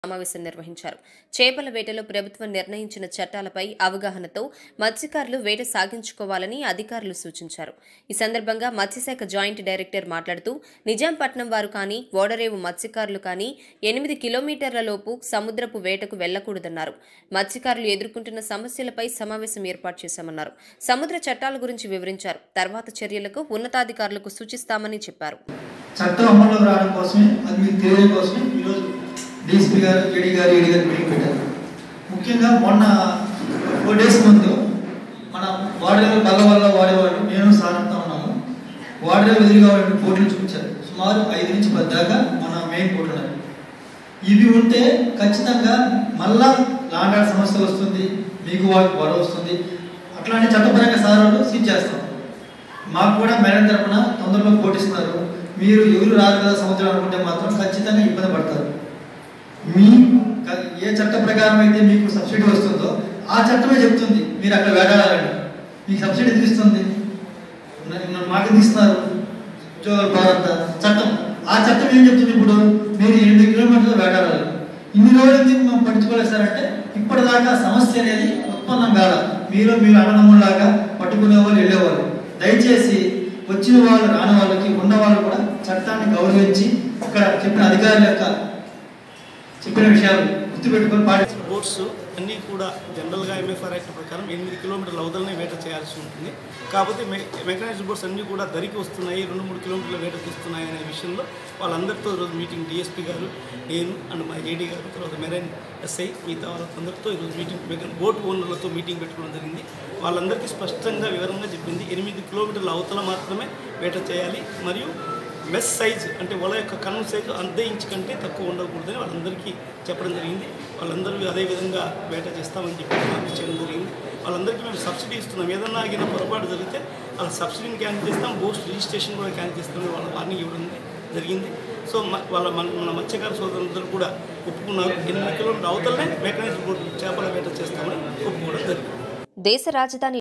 సమావేశం నిర్వహించారు చేపల వేటలో ప్రభుత్వం నిర్ణయించిన చట్టాలపై అవగాహనతో మత్స్యకారులు వేట సాగించుకోవాలని అధికారులు సూచించారు ఈ సందర్భంగా మత్స్యశాఖ జాయింట్ డైరెక్టర్ మాట్లాడుతూ నిజాంపట్నం వారు కానీ ఓడరేవు మత్స్యకారులు కానీ ఎనిమిది కిలోమీటర్ల లోపు సముద్రపు వేటకు వెళ్లకూడదన్నారు మత్స్యకారులు ఎదుర్కొంటున్న సమస్యలపై సమావేశం ఏర్పాటు చేశామన్నారు సముద్ర చట్టాల గురించి వివరించారు తర్వాత చర్యలకు ఉన్నతాధికారులకు సూచిస్తామని చెప్పారు చట్టం అమల్లోకి రావడం కోసమే అది మీకు తెలియడం కోసమే ఈరోజు డీసీపీ గారు ఏడీ గారు ఏడీ గారు మీటింగ్ పెట్టారు ముఖ్యంగా మొన్న ఫోర్ డేస్ ముందు మన వాడరేవు బల్ల వల్ల వాడేవాళ్ళు నేను సార్ అంతా ఉన్నాము వాడరేవు ఎదురుగా ఉన్న బోట్లు చూపించారు సుమారు ఐదు నుంచి పది దాకా మన మెయిన్ బోట్లు ఉన్నాయి ఇవి ఉంటే ఖచ్చితంగా మళ్ళా లాండ్ ఆర్డర్ సమస్య వస్తుంది మీకు వాళ్ళకి గొడవ వస్తుంది అట్లాంటి చట్టపరంగా సార్ వాళ్ళు సీజ్ చేస్తాం మాకు కూడా మేడం తరపున తొందరలో పోటీస్తున్నారు మీరు ఎవరు రారు కదా సముద్రం అనుకుంటే మాత్రం ఖచ్చితంగా ఇబ్బంది పడతారు మీ క- ఏ చట్ట ప్రకారం అయితే మీకు సబ్సిడీ వస్తుందో ఆ చట్టమే చెప్తుంది మీరు అక్కడ వేటాడాలని మీకు సబ్సిడీ ఎందుకు ఇస్తుంది న- న- మాకు ఎందుకు ఇస్తున్నారు ఉద్యోగాల భారత చట్టం ఆ చట్టం ఏం చెప్తుంది ఇప్పుడు మీరు ఎనిమిది కిలోమీటర్లు వేటాడాలి ఇన్ని రోజులు ఎందుకు మేము పట్టించుకోలేదు సార్ అంటే ఇప్పటిదాకా సమస్య అనేది ఉత్పన్నం కాల మీరు మీరు అన్నదమ్ములాగా పట్టుకునే వాళ్ళు వెళ్ళేవాళ్ళు దయచేసి వచ్చిన వాళ్ళు రాని వాళ్ళకి ఉన్న వాళ్ళు కూడా చట్టాన్ని గౌరవించి ఇక్కడ చెప్పిన అధికారుల యొక్క చెప్పిన విషయాలు గుర్తుపెట్టుకొని పాటి బోట్స్ అన్నీ కూడా జనరల్గా ఎంఎఫ్ఆర్ యాక్ట్ ప్రకారం ఎనిమిది కిలోమీటర్ల అవతలనే వేట చేయాల్సి ఉంటుంది కాకపోతే మె మెకనైజ్డ్ బోట్స్ అన్నీ కూడా దరికి వస్తున్నాయి రెండు మూడు కిలోమీటర్ల వేట తీస్తున్నాయి అనే విషయంలో వాళ్ళందరితో ఈరోజు మీటింగ్ డిఎస్పీ గారు నేను అండ్ మా ఏడీ గారు తర్వాత మెరైన్ ఎస్ఐ మిగతా వాళ్ళందరితో ఈరోజు మీటింగ్ మెక- బోట్ ఓనర్లతో మీటింగ్ పెట్టుకోవడం జరిగింది వాళ్ళందరికీ స్పష్టంగా వివరంగా చెప్పింది ఎనిమిది కిలోమీటర్ల అవతల మాత్రమే వేట చేయాలి మరియు మెస్ సైజ్ అంటే వల యొక్క కన్ను సైజు అర్ధ ఇంచ్ కంటే తక్కువ ఉండకూడదని వాళ్ళందరికీ చెప్పడం జరిగింది వాళ్ళందరూ అదే విధంగా వేట చేస్తామని చెప్పి హామీ చేయడం జరిగింది వాళ్ళందరికీ మేము సబ్సిడీ ఇస్తున్నాం ఏదన్నా ఆగిన పొరపాటు జరిగితే వాళ్ళ సబ్సిడీని క్యాన్సిల్ చేస్తాం బోస్ట్ రిజిస్ట్రేషన్ కూడా క్యాన్సిల్ చేస్తామని వాళ్ళ వార్నింగ్ ఇవ్వడం జరిగింది సో మ- వాళ్ళ మన మన మత్స్యకార సోదరులందరూ కూడా ఒప్పుకున్నారు ఎనిమిది కిలోమీటర్ అవతలనే మెకనైజ్డ్ బోట్ చేపల వేట చేస్తామని ఒప్పుకోవడం జరిగింది దేశ రాజధాని